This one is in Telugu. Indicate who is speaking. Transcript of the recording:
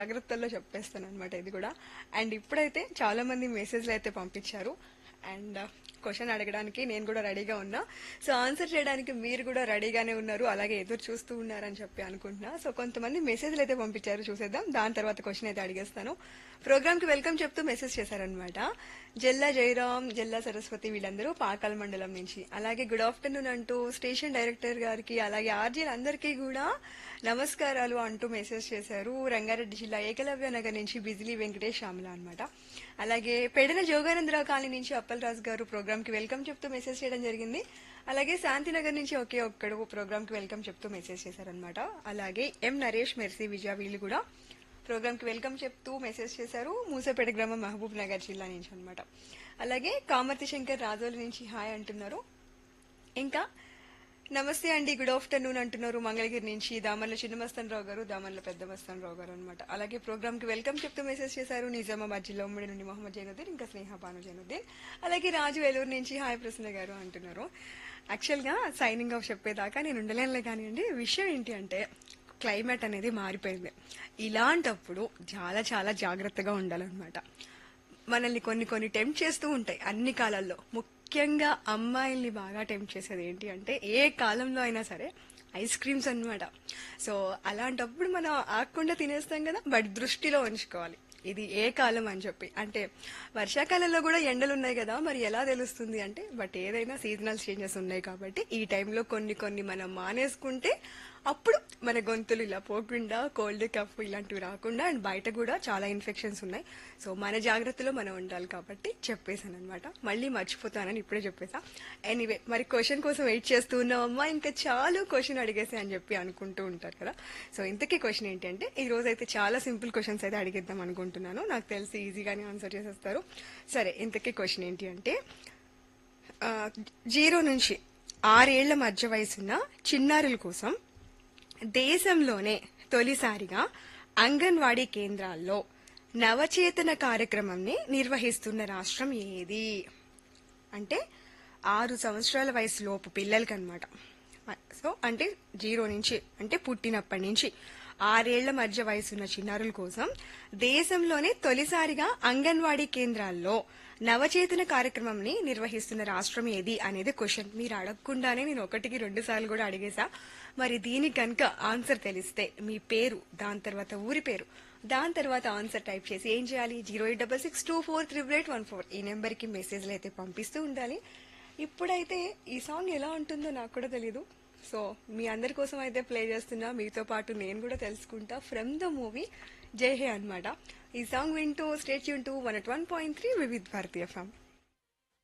Speaker 1: జాగ్రత్తల్లో చెప్పేస్తాను అనమాట ఇది కూడా అండ్ ఇప్పుడైతే చాలా మంది మెసేజ్లు అయితే పంపించారు అండ్ క్వశ్చన్ అడగడానికి నేను కూడా రెడీగా ఉన్నా సో ఆన్సర్ చేయడానికి మీరు కూడా రెడీగానే ఉన్నారు అలాగే ఎదురు చూస్తూ ఉన్నారని చెప్పి అనుకుంటున్నా సో కొంతమంది మెసేజ్లు అయితే పంపించారు చూసేద్దాం దాని తర్వాత క్వశ్చన్ అయితే అడిగేస్తాను ప్రోగ్రామ్ కి వెల్కమ్ చెప్తూ మెసేజ్ చేశారనమాట జల్లా జయరామ్ జల్లా సరస్వతి వీళ్ళందరూ పాకాల మండలం నుంచి అలాగే గుడ్ ఆఫ్టర్నూన్ అంటూ స్టేషన్ డైరెక్టర్ గారికి అలాగే ఆర్జీలు అందరికీ కూడా నమస్కారాలు అంటూ మెసేజ్ చేశారు రంగారెడ్డి జిల్లా ఏకలవ్య నగర్ నుంచి బిజిలీ వెంకటేష్ శ్యామల అనమాట అలాగే పెడన జోగానందరావు కాలనీ నుంచి అప్పలరాజు గారు ప్రోగ్రామ్ కి వెల్కమ్ చెప్తూ మెసేజ్ చేయడం జరిగింది అలాగే శాంతినగర్ నుంచి ఒకే ఒక్కడు ప్రోగ్రామ్ కి వెల్కమ్ చెప్తూ మెసేజ్ చేశారనమాట అలాగే ఎం నరేష్ మెర్సీ విజయ వీళ్ళు కూడా ప్రోగ్రామ్ కి వెల్కమ్ చెప్తూ మెసేజ్ చేశారు మూసపేట గ్రామం మహబూబ్ నగర్ జిల్లా నుంచి అనమాట అలాగే కామర్తి శంకర్ రాజోలు నుంచి హాయ్ అంటున్నారు ఇంకా నమస్తే అండి గుడ్ ఆఫ్టర్నూన్ అంటున్నారు మంగళగిరి నుంచి దామర్ల చిన్నమస్తాన్ రావు గారు దామర్ల పెద్ద మస్తాన్ రావు గారు అనమాట అలాగే ప్రోగ్రామ్ కి వెల్కమ్ చెప్తూ మెసేజ్ చేశారు నిజామాబాద్ జిల్లా ఉమ్మడి నుండి మొహమ్మద్ జైనుద్దీన్ ఇంకా స్నేహ భాను జైనుద్దీన్ అలాగే రాజు వేలూరు నుంచి హాయ్ ప్రసన్న గారు అంటున్నారు యాక్చువల్ గా సైనింగ్ ఆఫ్ చెప్పేదాకా నేను ఉండలేనులే కానివ్వండి విషయం ఏంటి అంటే క్లైమేట్ అనేది మారిపోయింది ఇలాంటప్పుడు చాలా చాలా జాగ్రత్తగా ఉండాలన్నమాట మనల్ని కొన్ని కొన్ని టెంప్ట్ చేస్తూ ఉంటాయి అన్ని కాలాల్లో ముఖ్యంగా అమ్మాయిల్ని బాగా టెంప్ట్ చేసేది ఏంటి అంటే ఏ కాలంలో అయినా సరే ఐస్ క్రీమ్స్ అన్నమాట సో అలాంటప్పుడు మనం ఆకుండా తినేస్తాం కదా బట్ దృష్టిలో ఉంచుకోవాలి ఇది ఏ కాలం అని చెప్పి అంటే వర్షాకాలంలో కూడా ఎండలు ఉన్నాయి కదా మరి ఎలా తెలుస్తుంది అంటే బట్ ఏదైనా సీజనల్ చేంజెస్ ఉన్నాయి కాబట్టి ఈ టైంలో కొన్ని కొన్ని మనం మానేసుకుంటే అప్పుడు మన గొంతులు ఇలా పోకుండా కోల్డ్ కఫ్ ఇలాంటివి రాకుండా అండ్ బయట కూడా చాలా ఇన్ఫెక్షన్స్ ఉన్నాయి సో మన జాగ్రత్తలో మనం ఉండాలి కాబట్టి చెప్పేశాను అనమాట మళ్ళీ మర్చిపోతానని ఇప్పుడే చెప్పేసా ఎనీవే మరి క్వశ్చన్ కోసం వెయిట్ చేస్తూ ఉన్నామమ్మా ఇంకా చాలు క్వశ్చన్ అడిగేసి అని చెప్పి అనుకుంటూ ఉంటారు కదా సో ఇంతకీ క్వశ్చన్ ఏంటంటే ఈ రోజు అయితే చాలా సింపుల్ క్వశ్చన్స్ అయితే అడిగిద్దాం అనుకుంటున్నాను నాకు తెలిసి ఈజీగానే ఆన్సర్ చేసేస్తారు సరే ఇంతకీ క్వశ్చన్ ఏంటి అంటే ఆ, జీరో నుంచి ఆరేళ్ల మధ్య వయసున్న చిన్నారుల కోసం దేశంలోనే తొలిసారిగా అంగన్వాడీ కేంద్రాల్లో నవచేతన కార్యక్రమంని నిర్వహిస్తున్న రాష్ట్రం ఏది అంటే ఆరు సంవత్సరాల వయసు లోపు పిల్లలకి అనమాట సో అంటే జీరో నుంచి అంటే పుట్టినప్పటి నుంచి ఆరేళ్ల మధ్య వయసున్న చిన్నారుల కోసం దేశంలోనే తొలిసారిగా అంగన్వాడీ కేంద్రాల్లో నవచేతన కార్యక్రమంని నిర్వహిస్తున్న రాష్ట్రం ఏది అనేది క్వశ్చన్ మీరు అడగకుండానే నేను ఒకటికి రెండు సార్లు కూడా అడిగేశా మరి దీనికి కనుక ఆన్సర్ తెలిస్తే మీ పేరు దాని తర్వాత ఊరి పేరు దాని తర్వాత ఆన్సర్ టైప్ చేసి ఏం చేయాలి zero eight double six two four triple eight one four ఈ నెంబర్కి మెసేజ్లు అయితే పంపిస్తూ ఉండాలి ఇప్పుడైతే ఈ సాంగ్ ఎలా ఉంటుందో నాకు కూడా తెలియదు సో మీ అందరి కోసం అయితే ప్లే చేస్తున్నా మీతో పాటు నేను కూడా తెలుసుకుంటా ఫ్రమ్ ద మూవీ జై హే అనమాట ఈ సాంగ్ వింటూ స్టేట్ యూన్ two one one point three Vividh Bharati ఫ్యామ్